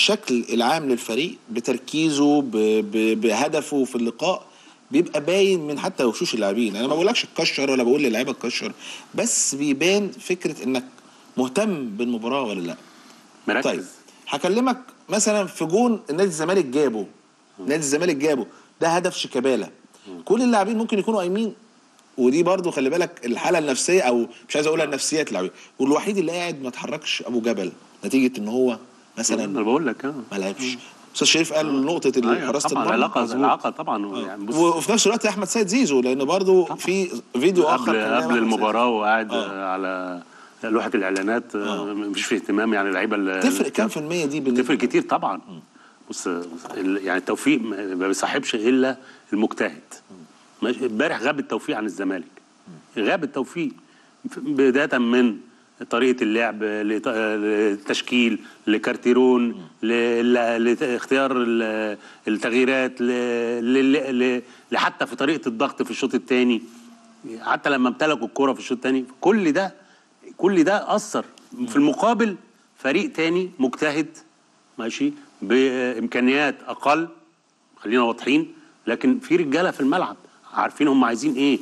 الشكل العام للفريق بتركيزه ب... ب... بهدفه في اللقاء بيبقى باين من حتى وشوش اللاعبين انا ما بقولكش تكشر ولا بقول للعيبه تكشر بس بيبان فكره انك مهتم بالمباراه ولا لا مركز طيب هكلمك مثلا في جون نادي الزمالك جابه نادي الزمالك جابه ده هدف شيكابالا كل اللاعبين ممكن يكونوا قايمين ودي برضو خلي بالك الحاله النفسيه او مش عايز اقولها النفسيات اللاعبين والوحيد اللي قاعد ما اتحركش ابو جبل نتيجه ان هو انا مثلا بقول لك اه ما لعبش استاذ شريف قال نقطه أيوة حراسه طبعا المرمى العلاقه مظبوط. العلاقه طبعا يعني بص وفي نفس الوقت احمد سيد زيزو لان برضو في فيديو اخر قبل كان قبل أحمد سيد. المباراه وقاعد آه. آه. على لوحه الاعلانات آه. مفيش فيه اهتمام يعني اللعيبه ال- تفرق كام في المية دي بين تفرق كتير طبعا بص بص، ال- يعني التوفيق ما ما بيصاحبش الا المجتهد ماشي امبارح غاب التوفيق عن الزمالك غاب التوفيق ف- بدايه من طريقه اللعب لط- للتشكيل لكارتيرون ل- ل- لاختيار ال- التغييرات ل- ل- ل- لحتى في طريقه الضغط في الشوط الثاني حتى لما امتلكوا الكره في الشوط الثاني كل ده كل ده اثر في المقابل فريق تاني مجتهد ماشي بامكانيات اقل خلينا واضحين لكن في رجاله في الملعب عارفين هم عايزين ايه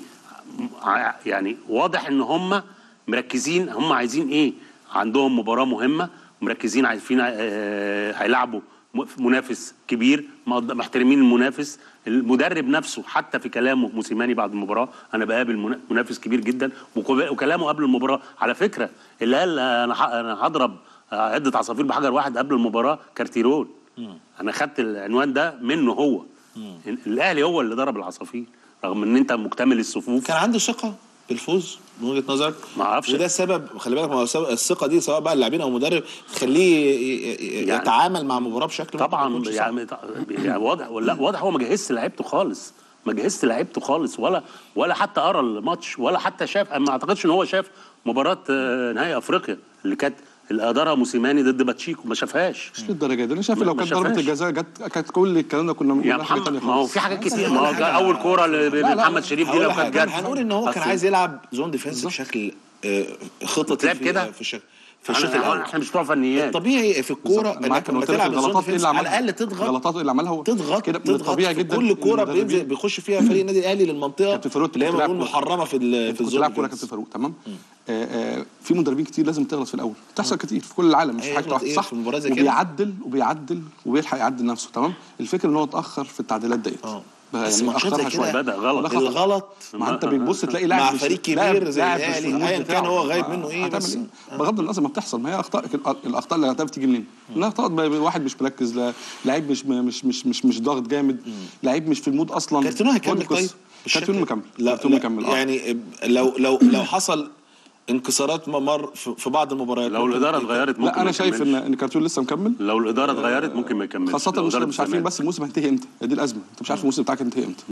ع- يعني واضح ان هم مركزين هم عايزين ايه عندهم مباراه مهمه مركزين عارفين آه، هيلعبوا م- منافس كبير مقد- محترمين المنافس المدرب نفسه حتى في كلامه موسيماني بعد المباراه انا بقابل منا- منافس كبير جدا وكب- وكلامه قبل المباراه على فكره اللي قال انا ح- انا هضرب عده عصافير بحجر واحد قبل المباراه كارتيرون انا خدت العنوان ده منه هو الاهلي هو اللي ضرب العصافير رغم ان انت مكتمل الصفوف كان عنده ثقه بالفوز من وجهه نظرك ما اعرفش. وده سبب خلي بالك ما هو سبب الثقه دي سواء بقى اللاعبين او المدرب تخليه ي- ي- يعني- يتعامل مع مباراه بشكل ممكن طبعا يكونش صح. يعني, يعني واضح ولا واضح هو ما جهزش لعيبته خالص ما جهزش لعيبته خالص ولا ولا حتى قرا الماتش ولا حتى شاف ما اعتقدش ان هو شاف مباراه آه، نهائي افريقيا اللي كانت اللي ادارها موسيماني ضد باتشيكو ما شافهاش مش للدرجه دي انا شايف ما- لو ما كانت ضربه شافهاش. الجزاء جت كانت كل الكلام ده كنا يا بنقول حاجه محمد ثانيه ما هو خالص في حاجات كتير هقول ما هو لك جا- حاجة. اول كوره لمحمد شريف دي هقول لو لك كانت حاجة. جت هنقول ان هو كان أصل- عايز يلعب زون ديفenس بشكل آه، خططي بتلعب في- كده؟ في الشكل في الشوط أنا- الاول احنا مش بتوع فنيات الطبيعي في الكوره انا معاك انك لما قلت لك تلعب الزون الغلطات ايه ديفenس اللي على عملها الاقل تضغط الغلطات اللي عملها هو تضغط كده من تضغط الطبيعي في جدا كل كوره المدربين- بينزل بيخش فيها فريق النادي الاهلي للمنطقه كابتن فاروق اللي هي كنت بنقول بتلعب كورة. محرمه في ال- في كنت الزون بتلعب كوره defense. كابتن فاروق تمام آه آه في مدربين كتير لازم تغلط في الاول بتحصل كتير في كل العالم مش هيغلط حاجه واحده إيه صح في مباراة زي كده؟ وبيعدل وبيعدل وبيلحق يعدل نفسه تمام الفكره ان هو اتاخر في التعديلات ديت اه. بقى بس يعني ماتشات اخرها زي كده شويه بدأ غلط. وده خطأ. الغلط ما انت بتبص تلاقي لاعب مع مش- فريق لاعب- كبير زي لاعب مش الأهلي، في المود أيا كان بتاعه. هو غايب منه إيه، هتعمل بس- ايه بغض النظر ما بتحصل ما هي اخطاء الاخطاء اللي هتعرف تيجي منين انها اخطاء ب- واحد مش مركز لا- لعيب مش مش مش مش مش ضاغط جامد لعيب مش في المود اصلا كارتيرون هيكمل هو دي طيب القصة. كارتيرون مكمل لا, كارتيرون لا مكمل آه. يعني لو لو لو حصل انكسارات ممر في في بعض المباريات لو ممكن الاداره يكمل. اتغيرت ممكن لا انا ما شايف ان يكملش. ان كارتيرون لسه مكمل لو الاداره اتغيرت ممكن ما يكملش خاصة لو مش إدارة مش عارفين الزمالك. بس الموسم هينتهي امتى هي دي الازمه انت مش عارف الموسم بتاعك هينتهي امتى